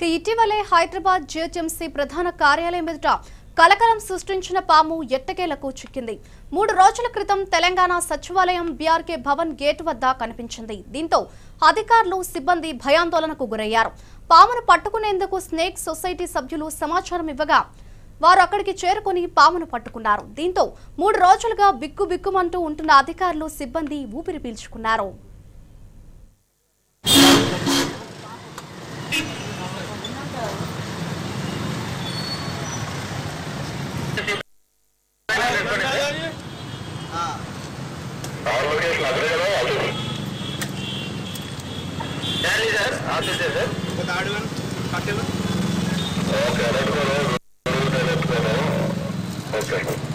ఇక ఇటీవలే హైదరాబాద్ జిహెచ్ఎంసీ ప్రధాన కార్యాలయం ఎదుట కలకలం సృష్టించిన పాము ఎట్టకేలకు చిక్కింది మూడు రోజుల క్రితం తెలంగాణ సచివాలయం బీఆర్కే భవన్ గేటు వద్ద కనిపించింది దీంతో అధికారులు సిబ్బంది భయాందోళనకు గురయ్యారు పామును పట్టుకునేందుకు స్నేక్ సొసైటీ సభ్యులు సమాచారం ఇవ్వగా వారు అక్కడికి చేరుకొని పామును పట్టుకున్నారు దీంతో మూడు రోజులుగా బిక్కు బిక్కుమంటూ ఉంటున్న అధికారులు సిబ్బంది ఊపిరి పీల్చుకున్నారు సార్ ఆఫీసే సార్ ఒక ఆడవన్ కట్టెలు ఓకే రెడ్ ఓకే